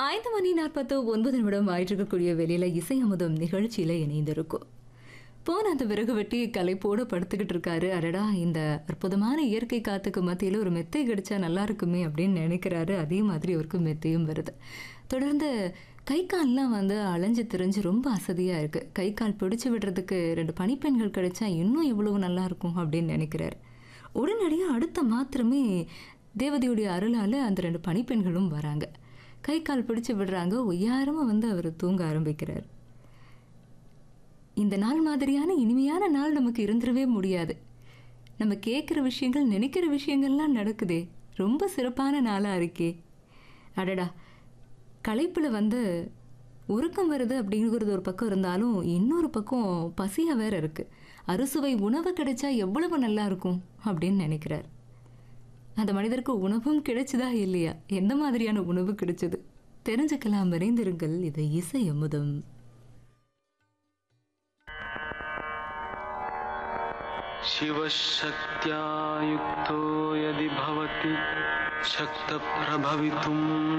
ஐந்து மணி நாற்பத்து ஒன்பது நிமிடம் ஆயிட்டிருக்கக்கூடிய வெளியில இசை அமுதம் நிகழ்ச்சியில இணைந்திருக்கும் போன அந்த விறகு வெட்டி கலைப்போட படுத்துக்கிட்டு இருக்காரு அடடா இந்த அற்புதமான இயற்கை காத்துக்கு மத்தியில் ஒரு மெத்தை கிடைச்சா நல்லா இருக்குமே அப்படின்னு நினைக்கிறாரு அதே மாதிரி அவருக்கு மெத்தையும் வருது தொடர்ந்து கை கால்லாம் வந்து அலைஞ்சு திரிஞ்சு ரொம்ப அசதியாக இருக்குது கை கால் பிடிச்சு விடுறதுக்கு ரெண்டு பனிப்பெண்கள் கிடைச்சா இன்னும் எவ்வளவு நல்லா இருக்கும் அப்படின்னு நினைக்கிறாரு உடனடியாக அடுத்த மாத்திரமே தேவதையுடைய அருளால் அந்த ரெண்டு பனிப்பெண்களும் வராங்க கை கால் பிடிச்சு விடுறாங்க ஒய்யாரமாக வந்து அவர் தூங்க ஆரம்பிக்கிறார் இந்த நாள் மாதிரியான இனிமையான நாள் நமக்கு இருந்துடவே முடியாது நம்ம கேட்குற விஷயங்கள் நினைக்கிற விஷயங்கள்லாம் நடக்குதே ரொம்ப சிறப்பான நாளாக இருக்கே அடடா களைப்பில் வந்து உறக்கம் வருது அப்படிங்கிறது ஒரு பக்கம் இருந்தாலும் இன்னொரு பக்கம் பசியாக வேற இருக்கு அறுசுவை உணவு கிடைச்சா எவ்வளவு நல்லா இருக்கும் அப்படின்னு நினைக்கிறார் அந்த மனிதருக்கு உணவும் கிடைச்சதா இல்லையா எந்த மாதிரியான உணவு கிடைச்சது தெரிஞ்சுக்கலாம் விரைந்திருங்கள் இது இசை அமுதம் शिवशक्त्या युक्तो यदि भवति शक्तप्रभवितुम्